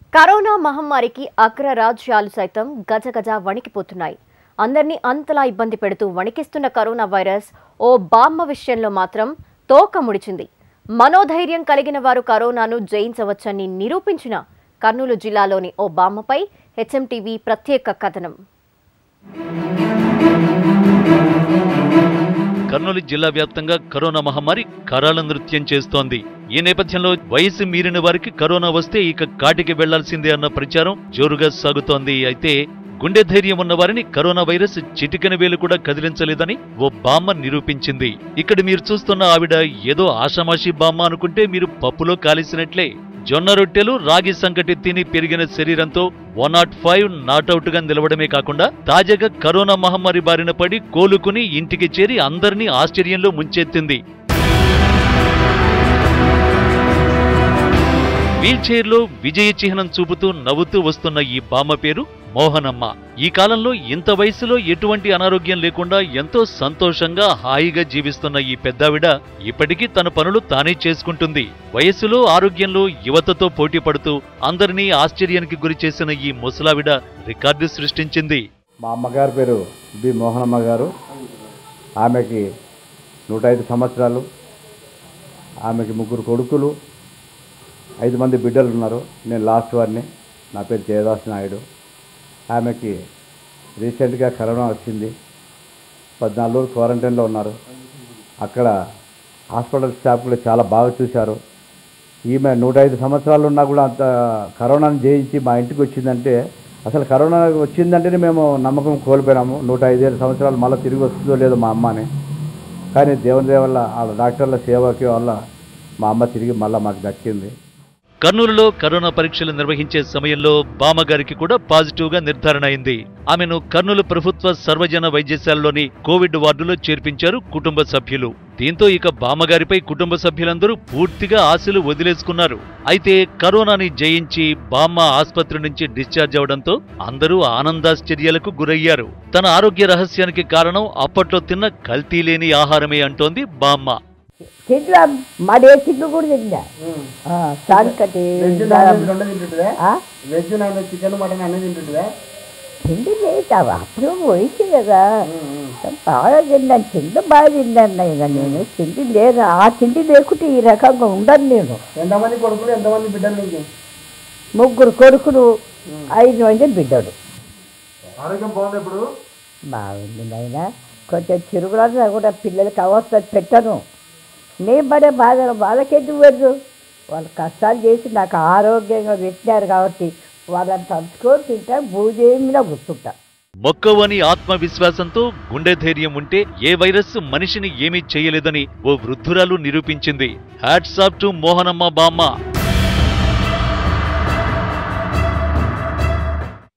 Corona మహమ్మారికి అగ్ర రాజ్యాలు సైతం గజగజ వణికిపోతున్నాయి అందరినీ అంతలా ఇబ్బంది పెడుతూ వణికిస్తున్న కరోనా వైరస్ ఓ బామ్మ విషయంలో మాత్రం తోక ముడిచింది మనోధైర్యం కలిగిన వారు కరోనాను జయించవచ్చని నిరూపించిన కర్నూలు జిల్లాలోని ఓ బామ్మపై హెచ్ఎంటీవీ ప్రత్యేక కథనం కర్నూలు జిల్లా వ్యాప్తంగా కరోనా మహమ్మారి కరాల నృత్యం చేస్తోంది ఈ నేపథ్యంలో వయసు మీరిన వారికి కరోనా వస్తే ఇక కాటికి వెళ్లాల్సిందే అన్న ప్రచారం జోరుగా సాగుతోంది అయితే గుండె ధైర్యం ఉన్న వారిని కరోనా వైరస్ చిటికెన వేలు కూడా కదిలించలేదని ఓ బామ్మ నిరూపించింది ఇక్కడ మీరు చూస్తున్న ఆవిడ ఏదో ఆషామాషి బామ్మ అనుకుంటే మీరు పప్పులో కాలిసినట్లే జొన్న రొట్టెలు రాగి సంకటి తిని పెరిగిన శరీరంతో వన్ నాట్ ఫైవ్ నాట్అవుట్ గా నిలవడమే కాకుండా తాజాగా కరోనా మహమ్మారి బారిన పడి కోలుకుని ఇంటికి చేరి అందరినీ ఆశ్చర్యంలో ముంచెత్తింది వీల్ చైర్లో విజయ చిహ్నం చూపుతూ నవ్వుతూ వస్తున్న ఈ బామ్మ పేరు మోహనమ్మ ఈ కాలంలో ఇంత వయసులో ఎటువంటి అనారోగ్యం లేకుండా ఎంతో సంతోషంగా హాయిగా జీవిస్తున్న ఈ పెద్దావిడ ఇప్పటికీ తన పనులు తానే చేసుకుంటుంది వయసులో ఆరోగ్యంలో యువతతో పోటీ పడుతూ అందరినీ ఆశ్చర్యానికి గురి చేసిన ఈ ముసలావిడ రికార్డు సృష్టించింది మా అమ్మగారి పేరు బి మోహనమ్మ గారు ఆమెకి నూట ఐదు సంవత్సరాలు ఆమెకి ముగ్గురు కొడుకులు ఐదు మంది బిడ్డలు ఉన్నారు నేను లాస్ట్ వారిని నా పేరు జయదాస్ నాయుడు ఆమెకి రీసెంట్గా కరోనా వచ్చింది పద్నాలుగు రోజులు క్వారంటైన్లో ఉన్నారు అక్కడ హాస్పిటల్ స్టాఫ్ కూడా చాలా బాగా చూశారు ఈమె నూట ఐదు సంవత్సరాలు ఉన్నా కూడా అంత కరోనాను జయించి మా ఇంటికి వచ్చిందంటే అసలు కరోనా వచ్చిందంటేనే మేము నమ్మకం కోల్పోయినాము నూట ఐదేళ్ళు సంవత్సరాలు మళ్ళీ తిరిగి వస్తుందో లేదో మా అమ్మని కానీ దేవుని దయ వల్ల వాళ్ళ డాక్టర్ల సేవకి వల్ల మా అమ్మ తిరిగి మళ్ళీ మాకు దక్కింది కర్నూలులో కరోనా పరీక్షలు నిర్వహించే సమయంలో బామ్మగారికి కూడా పాజిటివ్ గా నిర్ధారణ అయింది ఆమెను కర్నూలు ప్రభుత్వ సర్వజన వైద్యశాలలోని కోవిడ్ వార్డులో చేర్పించారు కుటుంబ సభ్యులు దీంతో ఇక బామ్మగారిపై కుటుంబ సభ్యులందరూ పూర్తిగా ఆశలు వదిలేసుకున్నారు అయితే కరోనాని జయించి బామ్మ ఆసుపత్రి నుంచి డిశ్చార్జ్ అవడంతో అందరూ ఆనందాశ్చర్యాలకు గురయ్యారు తన ఆరోగ్య రహస్యానికి కారణం అప్పట్లో తిన్న కల్తీ లేని ఆహారమే అంటోంది బామ్మ తింటా మడే తిండు కూడా తింటా సంకటి వెజ్ నాన్ వెజ్ రెండు తింటుంటుందా ఆ? Veg non veg chicken mutton అన్ని తింటుంటుందా తిండి లేతావా అప్పుడు పోయింది కదా బాగా తిన్నాను తిండి బాగా తిన్నాను ఇక నేను తిండి లేదు ఆ తిండి లేకుంటే ఈ రకంగా ఉండను నేను ఎంతమంది కొడుకులు ఎంతమంది బిడ్డలు నీకు ముగ్గురు కొడుకులు ఐదు మంది బిడ్డలు ఆరోగ్యం బాగుంది ఇప్పుడు బాగుంది నాయన కొంచెం చిరుగులాగా కూడా పిల్లలకి అవస్థ పెట్టను నేను పడే బాధ వాళ్ళకెందుకు పెట్టు వాళ్ళు కష్టాలు చేసి నాకు ఆరోగ్యంగా పెట్టినారు కాబట్టి వాళ్ళని తలుచుకొని తింటా భూదేమిలో గుర్తుంటా మొక్కవని ఆత్మవిశ్వాసంతో గుండె ధైర్యం ఉంటే ఏ వైరస్ మనిషిని ఏమీ చేయలేదని ఓ వృద్ధురాలు నిరూపించింది హ్యాట్స్ ఆఫ్ టు మోహనమ్మ బామ్మ